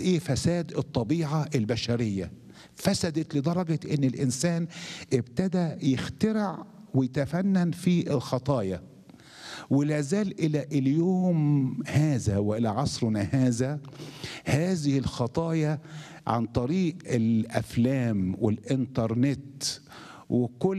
ايه فساد الطبيعه البشريه فسدت لدرجه ان الانسان ابتدى يخترع ويتفنن في الخطايا ولا زال الى اليوم هذا والى عصرنا هذا هذه الخطايا عن طريق الافلام والانترنت وكل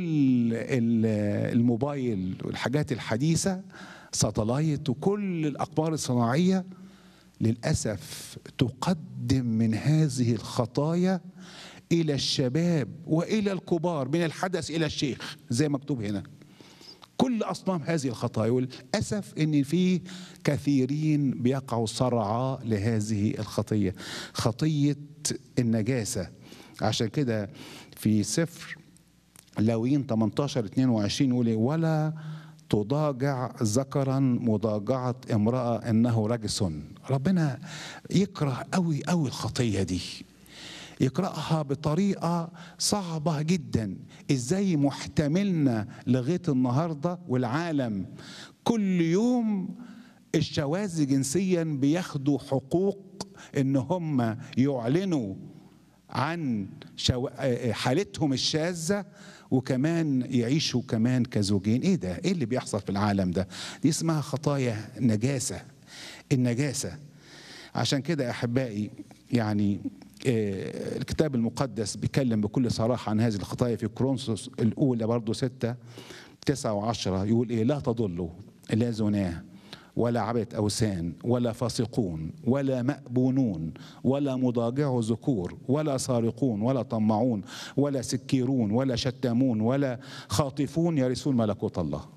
الموبايل والحاجات الحديثه ساتلايت وكل الاقمار الصناعيه للاسف تقدم من هذه الخطايا الى الشباب والى الكبار من الحدث الى الشيخ زي مكتوب هنا كل اصنام هذه الخطايا وللاسف ان في كثيرين بيقعوا صرعى لهذه الخطيه خطيه النجاسه عشان كده في سفر لاويين 18 22 يقول ولا تضاجع ذكرا مضاجعة امرأة إنه رجس ربنا يكره قوي قوي الخطية دي يقرأها بطريقة صعبة جدا ازاي محتملنا لغاية النهاردة والعالم كل يوم الشواذ جنسيا بياخدوا حقوق ان هم يعلنوا عن شو... حالتهم الشاذة وكمان يعيشوا كمان كزوجين ايه ده ايه اللي بيحصل في العالم ده دي اسمها خطايا نجاسة النجاسة عشان كده احبائي يعني الكتاب المقدس بيتكلم بكل صراحة عن هذه الخطايا في كرونسوس الأولى برضو ستة تسعة وعشرة يقول إيه لا تضلوا لا زناه ولا عبدة أوثان ولا فاسقون ولا مأبونون ولا مضاجع ذكور ولا سارقون ولا طمعون ولا سكيرون ولا شتامون ولا خاطفون يرثون ملكوت الله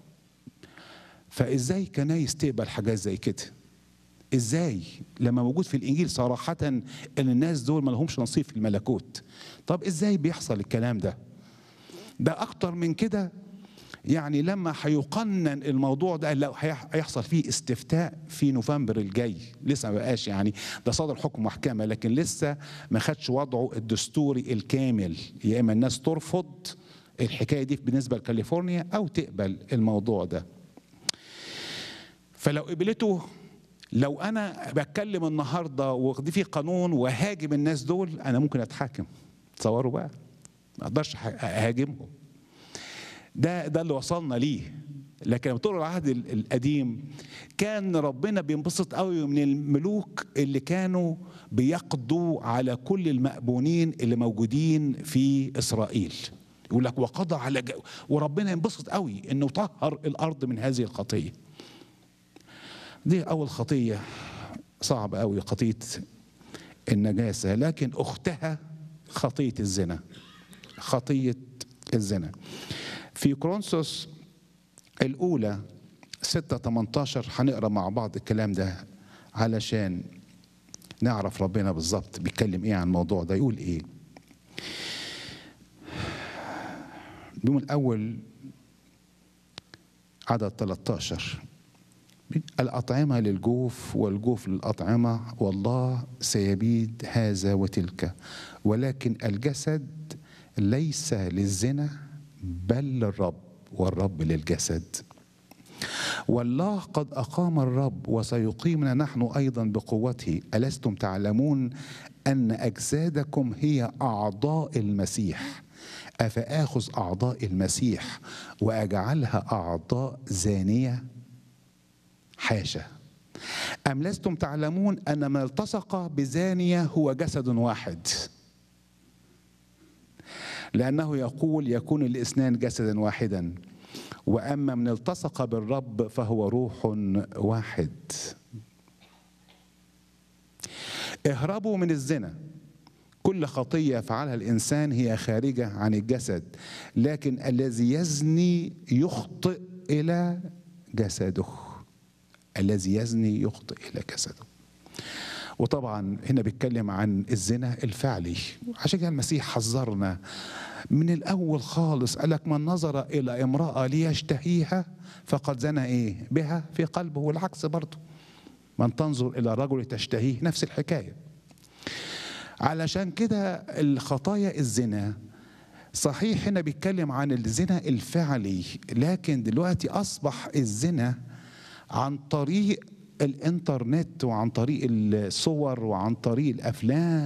فإزاي كنايس تقبل حاجات زي كده ازاي لما موجود في الانجيل صراحه ان الناس دول ما لهمش نصيب في الملكوت طب ازاي بيحصل الكلام ده ده اكتر من كده يعني لما هيقنن الموضوع ده لو هيحصل فيه استفتاء في نوفمبر الجاي لسه ما بقاش يعني ده صدر حكم محكمه لكن لسه ما خدش وضعه الدستوري الكامل يا اما الناس ترفض الحكايه دي بالنسبه لكاليفورنيا او تقبل الموضوع ده فلو قبلته لو انا بتكلم النهارده ودي في قانون وهاجم الناس دول انا ممكن اتحاكم تصوروا بقى ما اقدرش اهاجمهم ده ده اللي وصلنا ليه لكن طول العهد القديم كان ربنا بينبسط قوي من الملوك اللي كانوا بيقضوا على كل المأبونين اللي موجودين في اسرائيل يقول لك وقضى على جو وربنا ينبسط قوي انه طهر الارض من هذه الخطيه دي أول خطية صعبة أوي خطية النجاسة لكن أختها خطية الزنا خطية الزنا في كرونسوس الأولى 6 18 هنقرا مع بعض الكلام ده علشان نعرف ربنا بالظبط بيتكلم ايه عن الموضوع ده يقول ايه بيقول الأول عدد 13 الأطعمة للجوف والجوف للأطعمة والله سيبيد هذا وتلك ولكن الجسد ليس للزنا بل للرب والرب للجسد والله قد أقام الرب وسيقيمنا نحن أيضا بقوته ألستم تعلمون أن أجسادكم هي أعضاء المسيح أفآخذ أعضاء المسيح وأجعلها أعضاء زانية حاشا أم لستم تعلمون أن من التصق بزانية هو جسد واحد لأنه يقول يكون الإثنان جسدا واحدا وأما من التصق بالرب فهو روح واحد اهربوا من الزنا كل خطية يفعلها الإنسان هي خارجة عن الجسد لكن الذي يزني يخطئ إلى جسده الذي يزني يخطئ إلى جسده وطبعا هنا بيتكلم عن الزنا الفعلي عشان كده المسيح حذرنا من الاول خالص قال لك من نظر الى امراه ليشتهيها فقد زنى ايه بها في قلبه والعكس برضه من تنظر الى رجل تشتهيه نفس الحكايه علشان كده الخطايا الزنا صحيح هنا بيتكلم عن الزنا الفعلي لكن دلوقتي اصبح الزنا عن طريق الانترنت وعن طريق الصور وعن طريق الافلام